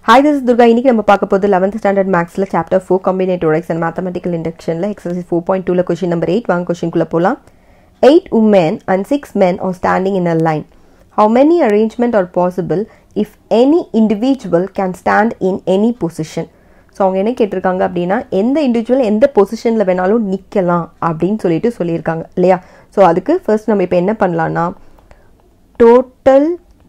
Hi this Durga இன்னைக்கு நம்ம பார்க்க போது லெவன்த் ஸ்டாண்டர்ட் மேக்ஸில் chapter four combinatorics and mathematical இண்டக்ஷனில் எக்ஸசைஸ் ஃபோர் பாயிண்ட் டூவில் கொஷின் நம்பர் எயிட் வாங்க கொஷின்குள்ளே போகலாம் eight women and six men are standing in a line. How many arrangement are possible if any individual can stand in any position? So அவங்க என்ன கேட்டிருக்காங்க அப்படின்னா எந்த இண்டிவிஜுவல் எந்த பொசிஷனில் வேணாலும் நிற்கலாம் அப்படின்னு சொல்லிட்டு சொல்லியிருக்காங்க இல்லையா ஸோ அதுக்கு ஃபர்ஸ்ட் நம்ம இப்போ என்ன பண்ணலான்னா டோட்டல்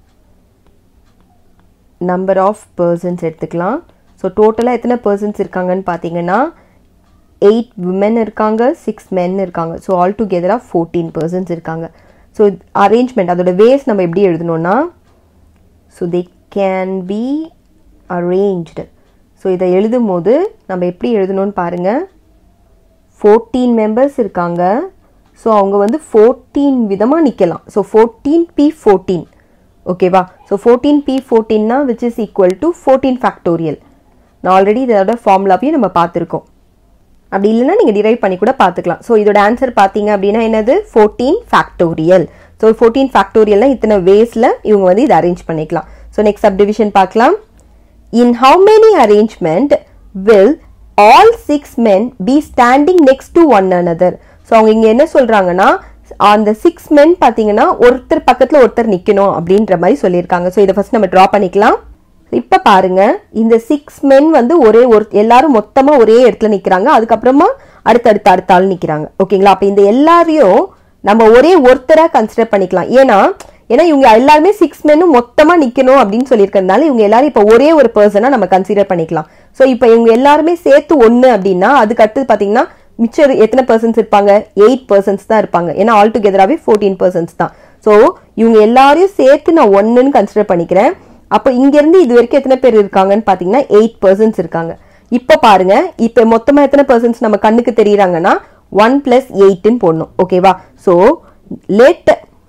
நம்பர் ஆஃப் பர்சன்ஸ் எடுத்துக்கலாம் ஸோ டோட்டலாக எத்தனை பர்சன்ஸ் இருக்காங்கன்னு பார்த்தீங்கன்னா எயிட் விமென் இருக்காங்க சிக்ஸ் மென் இருக்காங்க ஸோ ஆல் டுகெதராக ஃபோர்டீன் பர்சன்ஸ் இருக்காங்க ஸோ அரேஞ்ச்மெண்ட் அதோட வேஸ் நம்ம எப்படி எழுதணும்னா so they can be arranged so இதை எழுதும் போது நம்ம எப்படி எழுதணும்னு பாருங்கள் ஃபோர்டீன் மெம்பர்ஸ் இருக்காங்க ஸோ அவங்க வந்து ஃபோர்டீன் விதமாக நிற்கலாம் ஸோ ஃபோர்டீன் பி ஃபோர்டீன் ஓகேவா ஸோ ஃபோர்டீன் பி ஃபோர்டீன்னா which is equal to fourteen factorial நான் ஆல்ரெடி இதோட ஃபார்முலாவையும் நம்ம பார்த்துருக்கோம் அப்படி இல்லைன்னா நீங்கள் டிரைவ் பண்ணி கூட பார்த்துக்கலாம் ஸோ இதோட ஆன்சர் பார்த்தீங்க அப்படின்னா என்னது ஃபோர்டீன் ஃபேக்டோரியல் ஸோ ஃபோர்டீன் ஃபேக்டோரியல்னா இத்தனை வேஸில் இவங்க வந்து இதை அரேஞ்ச் பண்ணிக்கலாம் ஸோ நெக்ஸ்ட் சப் டிவிஷன் பார்க்கலாம் in how many arrangement will all six men be standing next to one another so அவங்க இங்கே என்ன சொல்கிறாங்கன்னா அந்த சிக்ஸ் மென் பார்த்தீங்கன்னா ஒருத்தர் பக்கத்தில் ஒருத்தர் நிற்கணும் அப்படின்ற மாதிரி சொல்லியிருக்காங்க ஸோ இதை ஃபர்ஸ்ட் நம்ம ட்ரா பண்ணிக்கலாம் இப்போ பாருங்க இந்த சிக்ஸ் மென் வந்து ஒரே ஒரு எல்லாரும் மொத்தமாக ஒரே இடத்துல நிற்கிறாங்க அதுக்கப்புறமா அடுத்தடுத்த அடுத்த ஆள் நிற்கிறாங்க ஓகேங்களா அப்போ இந்த எல்லாரையும் நம்ம ஒரே ஒருத்தராக கன்சிடர் பண்ணிக்கலாம் ஏன்னா ஏன்னா இவங்க எல்லாருமே சிக்ஸ் மென்னும் மொத்தமாக நிற்கணும் அப்படின்னு சொல்லியிருக்கிறதுனால இவங்க எல்லாரும் இப்போ ஒரே ஒரு பர்சனாக நம்ம கன்சிடர் பண்ணிக்கலாம் ஸோ இப்போ இவங்க எல்லாருமே சேர்த்து ஒன்று அப்படின்னா அதுக்கு அடுத்தது பார்த்தீங்கன்னா மிச்சர் எத்தனை பர்சன்ஸ் இருப்பாங்க எயிட் பர்சன்ஸ் தான் இருப்பாங்க ஏன்னா ஆல் டுகெதராகவே ஃபோர்டீன் பர்சன்ஸ் தான் ஸோ இவங்க எல்லாரையும் சேர்த்து நான் ஒன்றுன்னு கன்சிடர் பண்ணிக்கிறேன் அப்போ இங்கேருந்து இது வரைக்கும் எத்தனை பேர் இருக்காங்கன்னு பார்த்தீங்கன்னா எயிட் பர்சன்ஸ் இருக்காங்க இப்போ பாருங்க இப்போ மொத்தமாக எத்தனை பர்சன்ஸ் நம்ம கண்ணுக்கு தெரியுறாங்கன்னா ஒன் பிளஸ் எயிட்னு போடணும் ஓகேவா so let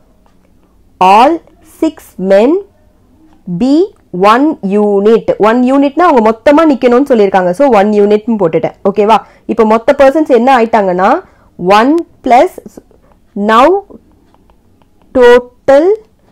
all six men be one unit one யூனிட்னா அவங்க மொத்தமாக நிற்கணும்னு சொல்லியிருக்காங்க ஸோ ஒன் யூனிட்னு போட்டுட்டேன் ஓகேவா இப்போ மொத்த பர்சன்ஸ் என்ன ஆயிட்டாங்கன்னா one plus now total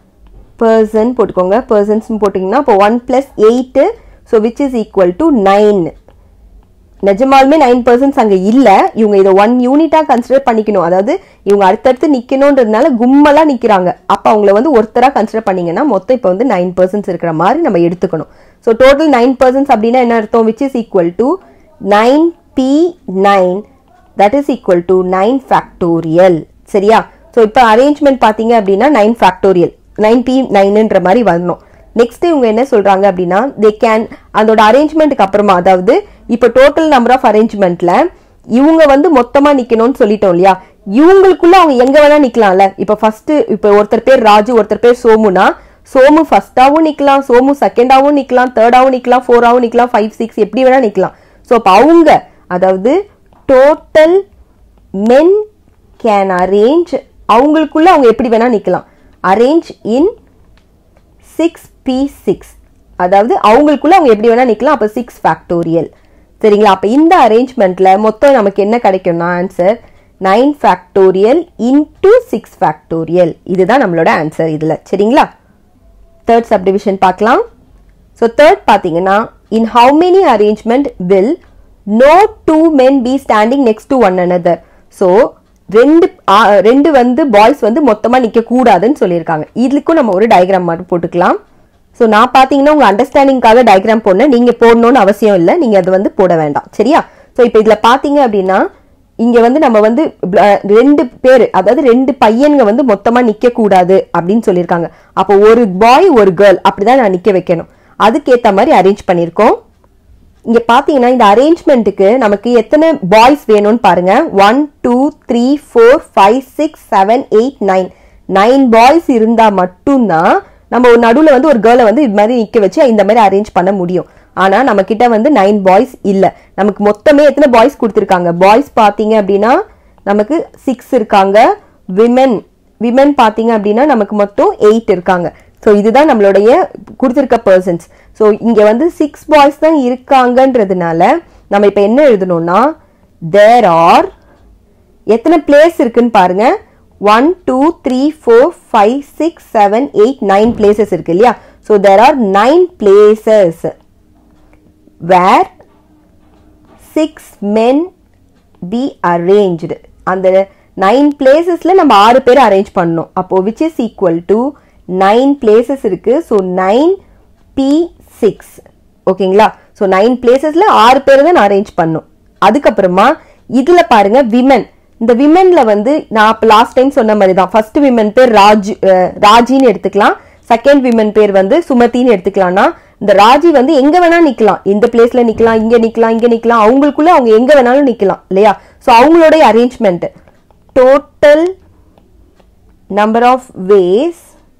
person போட்டுக்கோங்க பர்சன்ஸ் போட்டிங்கன்னா இப்போ one plus eight so which is equal to nine நிஜமாலுமே நைன் பர்சன்ஸ் அங்கே இல்லை இவங்க இதை ஒன் யூனிட்டாக கன்சிடர் பண்ணிக்கணும் அதாவது இவங்க அடுத்தடுத்து நிற்கணுன்றதுனால கும்மலாக நிற்கிறாங்க அப்போ அவங்கள வந்து ஒருத்தராக கன்சிடர் பண்ணீங்கன்னா மொத்தம் இப்போ வந்து நைன் பர்சன்ஸ் இருக்கிற மாதிரி நம்ம எடுத்துக்கணும் ஸோ டோட்டல் நைன் பர்சன்ஸ் அப்படின்னா என்ன அர்த்தம் which is equal to nine P nine that is equal to nine factorial சரியா ஸோ இப்போ அரேஞ்ச்மெண்ட் பார்த்தீங்க அப்படின்னா நைன் ஃபேக்டோரியல் நைன் பி நைனுன்ற மாதிரி வரணும் நெக்ஸ்ட் இவங்க என்ன சொல்றாங்க அப்படின்னா தே கேன் அதோட அரேஞ்ச்மெண்ட்டுக்கு அப்புறமா அதாவது இப்போ டோட்டல் நம்பர் ஆஃப் அரேஞ்ச்மெண்ட்ல இவங்க வந்து மொத்தமா நிக்கணும்னு சொல்லிட்டோம் இல்லையா இவங்களுக்குள்ள அவங்க எங்க வேணா நிக்கலாம்ல இப்போ ஃபர்ஸ்ட் இப்போ ஒருத்தர் பேர் ராஜு ஒருத்தர் பேர் சோமுனா சோமு ஃபர்ஸ்டாவும் நிக்கலாம் சோமு செகண்டாவும் நிக்கலாம் தேர்டாவும் நிக்கலாம் ஃபோராவும் நிக்கலாம் ஃபைவ் சிக்ஸ் எப்படி வேணா நிக்கலாம் ஸோ அப்போ அவங்க அதாவது டோட்டல் மென் கேன் அரேஞ்ச் அவங்களுக்குள்ள அவங்க எப்படி வேணா நிக்கலாம் arrange in six P six அதாவது அவங்களுக்குள்ள அவங்க எப்படி வேணா நிற்கலாம் அப்போ சிக்ஸ் ஃபேக்டோரியல் சரிங்களா அப்போ இந்த அரேஞ்ச்மெண்ட்ல மொத்தம் நமக்கு என்ன கிடைக்கும்னா answer nine factorial into six factorial இதுதான் நம்மளோட ஆன்சர் இதில் சரிங்களா தேர்ட் சப்டிவிஷன் பார்க்கலாம் ஸோ தேர்ட் பார்த்தீங்கன்னா in how many arrangement will no two men be standing next to one another so ரெண்டு ரெண்டு வந்து பாய்ஸ் வந்து மொத்தமாக நிற்க கூடாதுன்னு சொல்லியிருக்காங்க இதுக்கும் நம்ம ஒரு டயக்ராம் மட்டும் போட்டுக்கலாம் ஸோ நான் பார்த்தீங்கன்னா உங்கள் அண்டர்ஸ்டாண்டிங்காக டயக்ராம் போடணும் நீங்கள் போடணும்னு அவசியம் இல்லை நீங்கள் அது வந்து போட வேண்டாம் சரியா ஸோ இப்போ இதில் பார்த்தீங்க அப்படின்னா இங்கே வந்து நம்ம வந்து ரெண்டு பேர் அதாவது ரெண்டு பையன்க வந்து மொத்தமாக நிற்கக்கூடாது அப்படின்னு சொல்லியிருக்காங்க அப்போ ஒரு பாய் ஒரு கேர்ள் அப்படிதான் நான் நிற்க வைக்கணும் அதுக்கேற்ற மாதிரி அரேஞ்ச் பண்ணியிருக்கோம் இங்க பாத்தீங்கன்னா இந்த அரேஞ்ச்மெண்ட்டுக்கு நமக்கு எத்தனை பாய்ஸ் வேணும்னு பாருங்க one two three four five six seven eight nine nine boys இருந்தா மட்டும்தான் நம்ம ஒரு நடுவில் வந்து ஒரு கேர்ளை வந்து இது மாதிரி நிக்க வச்சு இந்த மாதிரி அரேஞ்ச் பண்ண முடியும் ஆனா நம்ம கிட்ட வந்து நைன் பாய்ஸ் இல்ல நமக்கு மொத்தமே எத்தனை பாய்ஸ் கொடுத்துருக்காங்க பாய்ஸ் பாத்தீங்க அப்படின்னா நமக்கு சிக்ஸ் இருக்காங்க விமென் விமென் பாத்தீங்க அப்படின்னா நமக்கு மொத்தம் எயிட் இருக்காங்க ஸோ இதுதான் நம்மளுடைய கொடுத்துருக்க பர்சன்ஸ் ஸோ இங்கே வந்து சிக்ஸ் பாய்ஸ் தான் இருக்காங்கன்றதுனால நம்ம இப்போ என்ன எழுதணும்னா தேர் ஆர் எத்தனை பிளேஸ் இருக்குன்னு பாருங்க one two three four five six seven eight nine places இருக்கு இல்லையா so there are nine places where six men be arranged அந்த நைன் பிளேசஸில் நம்ம ஆறு பேர் அரேஞ்ச் பண்ணோம் அப்போ which is equal to nine places இருக்கு ஸோ நைன் பி சிக்ஸ் ஓகேங்களா ஸோ நைன் பிளேசஸில் ஆறு பேர் தான் அரேஞ்ச் பண்ணோம் அதுக்கப்புறமா இதில் பாருங்க விமன் இந்த விமன்ல வந்து நான் இப்போ லாஸ்ட் டைம் சொன்ன மாதிரி தான் ஃபர்ஸ்ட் விமன் பேர் ராஜ் அஹ், ராஜின்னு எடுத்துக்கலாம் செகண்ட் விமன் பேர் வந்து சுமதின்னு எடுத்துக்கலாம்னா இந்த ராஜி வந்து எங்க வேணா நிக்கலாம் இந்த பிளேஸ்ல நிக்கலாம் இங்க நிக்கலாம் இங்க நிக்கலாம் அவங்களுக்குள்ள அவங்க எங்க வேணாலும் நிக்கலாம் இல்லையா ஸோ அவங்களுடைய arrangement total number of ways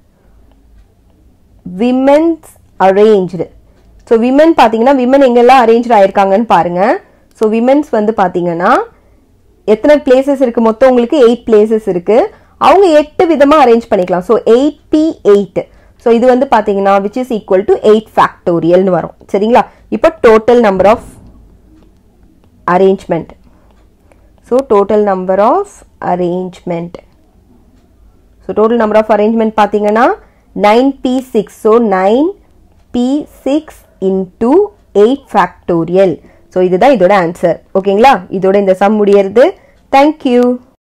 womens arranged so women பார்த்தீங்கன்னா விமன் எங்கெல்லாம் அரேஞ்ச் ஆயிருக்காங்கன்னு பாருங்க ஸோ விமென்ஸ் வந்து பார்த்தீங்கன்னா எத்தனை பிளேசஸ் இருக்கு மொத்தம் உங்களுக்கு எயிட் பிளேசஸ் இருக்கு அவங்க எட்டு விதமா அரேஞ்ச் பண்ணிக்கலாம் so eight P eight so இது வந்து பார்த்தீங்கன்னா which is equal to eight ஃபேக்டோரியல்னு வரும் சரிங்களா இப்போ total number of arrangement so total number of arrangement so total number of arrangement பார்த்தீங்கன்னா nine P six so nine P six into eight factorial so இதுதான் இதோட ஆன்சர் ஓகேங்களா இதோட இந்த சம் முடியறது தேங்க்யூ